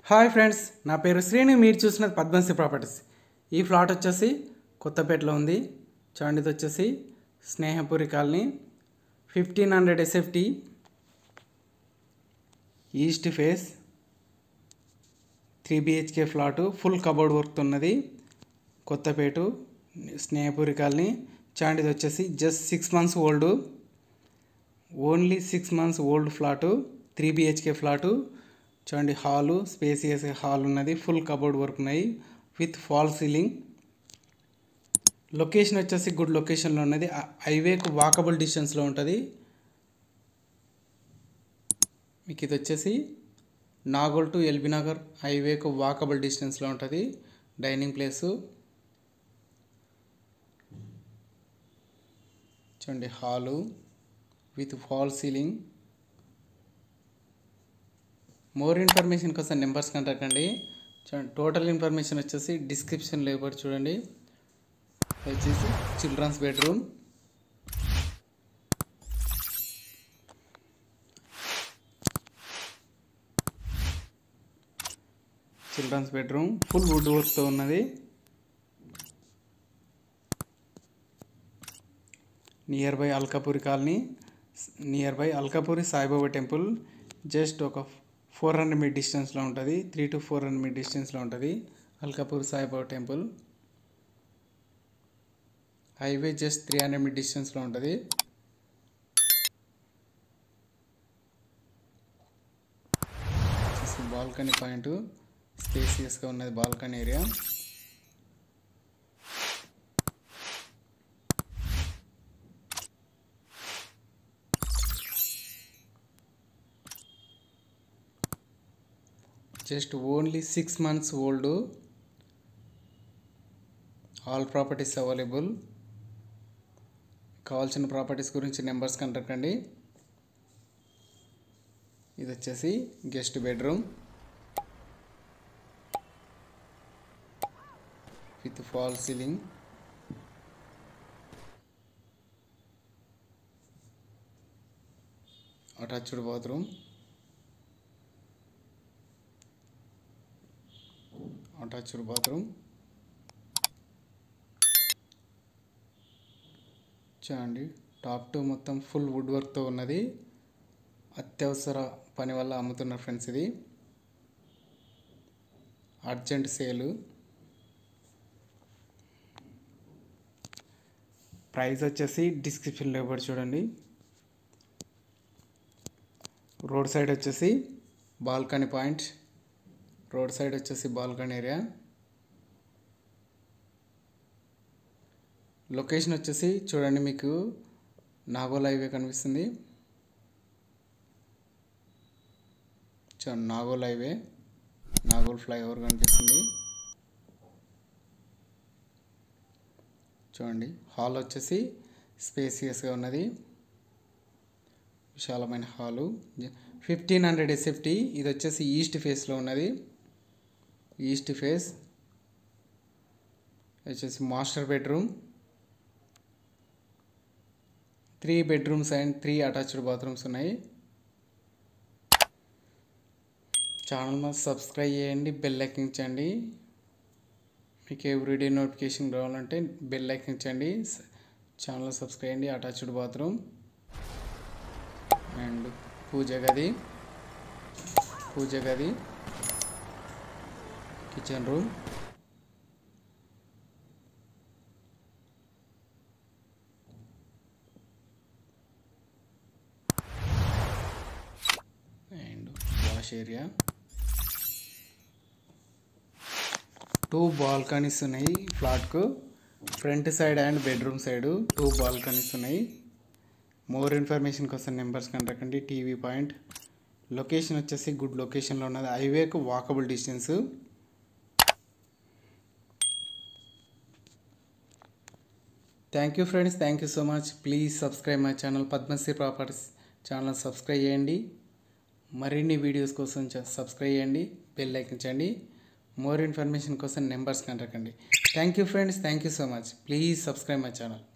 hi friends నా పేరు శ్రీని మీరు చూసినది పద్మశ్రీ ప్రాపర్టీస్ ఈ ఫ్లాట్ వచ్చేసి కొత్తపేటలో ఉంది చూడండి ఇది వచ్చేసి Snehapuri colony fifteen hundred SFT east face three BHK flat full cupboard work ఉన్నది కొత్తపేట స్నేహపురి కాలనీ చూడండి ఇది వచ్చేసి just six months old only six months old flat three BHK flat చూడండి హాలు స్పేసియస్ హాల్ ఉన్నది ఫుల్ కబోర్డ్ వర్క్ ఉన్నాయి with false ceiling location వచ్చేసి good లొకేషన్లో ఉన్నది హైవేకు వాకబుల్ డిస్టెన్స్లో ఉంటుంది మీకు ఇది వచ్చేసి నాగోల్ టు ఎల్బీ నగర్ హైవేకు వాకబుల్ డిస్టెన్స్లో ఉంటుంది డైనింగ్ ప్లేసు చూడండి hall with false ceiling more information కోసం నెంబర్స్ కాంటాక్ట్ అండి చూడండి టోటల్ ఇన్ఫర్మేషన్ వచ్చేసి డిస్క్రిప్షన్లో ఇవ్వబడి చూడండి వచ్చేసి children's bedroom children's bedroom full wood వర్క్తో ఉన్నది near by Alkapuri colony near by Alkapuri Saibaba temple just ఒక ఫోర్ హండ్రెడ్ మీటర్ డిస్టెన్స్లో ఉంటుంది three to four hundred meter డిస్టెన్స్లో ఉంటుంది Alkapuri Saibaba temple highway just three hundred meter డిస్టెన్స్లో ఉంటుంది బాల్కనీ పాయింట్ స్పేసియస్గా ఉన్నది balcony area just only six months old all properties available కావాల్సిన ప్రాపర్టీస్ గురించి నెంబర్స్ కంటాక్ట్ అండి ఇది వచ్చేసి guest bedroom with false ceiling attached bathroom attached bathroom చూడండి టాప్ టు మొత్తం ఫుల్ వుడ్ వర్క్తో ఉన్నది అత్యవసర పని వల్ల అమ్ముతున్నారు ఫ్రెండ్స్ ఇది అర్జెంట్ సేలు ప్రైస్ వచ్చేసి డిస్క్రిప్షన్లో ఇవ్వబడి చూడండి రోడ్ సైడ్ వచ్చేసి బాల్కనీ పాయింట్ రోడ్ సైడ్ వచ్చేసి బాల్కనీ ఏరియా లొకేషన్ వచ్చేసి చూడండి మీకు నాగోల్ హైవే కనిపిస్తుంది చూడండి నాగోల్ హైవే నాగోల్ ఫ్లైఓవర్ కనిపిస్తుంది చూడండి హాల్ వచ్చేసి స్పేసియస్గా ఉన్నది విశాలమైన హాలు ఫిఫ్టీన్ హండ్రెడ్ ఎస్ఎఫ్టీ ఇది వచ్చేసి ఈస్ట్ ఫేస్లో ఉన్నది ఈస్ట్ ఫేస్ వచ్చేసి master bedroom three bedrooms and three attached bathrooms ఉన్నాయి ఛానల్ మా సబ్స్క్రైబ్ చేయండి బెల్ ఎక్కించండి మీకు ఎవ్రీడే నోటిఫికేషన్ రావాలంటే బెల్ ఎక్కించండి ఛానల్ సబ్స్క్రైబ్ చేయండి అటాచ్డ్ బాత్రూమ్ అండ్ పూజ గది పూజ గది kitchen room and wash area two balconies ఉన్నాయి ఫ్లాట్కు front side and bedroom side two balconies ఉన్నాయి మోర్ ఇన్ఫర్మేషన్ కోసం నెంబర్స్ కంటకండి టీవీ పాయింట్ లొకేషన్ వచ్చేసి గుడ్ లొకేషన్లో ఉన్నది హైవేకు walkable distance thank you friends thank you so much please subscribe my channel Padmasri properties channel subscribe చేయండి మరిన్ని వీడియోస్ కోసం సబ్స్క్రైబ్ చేయండి బెల్ ఎక్కించండి మోర్ ఇన్ఫర్మేషన్ కోసం నెంబర్స్ కంటకండి thank you friends thank you so much please subscribe my channel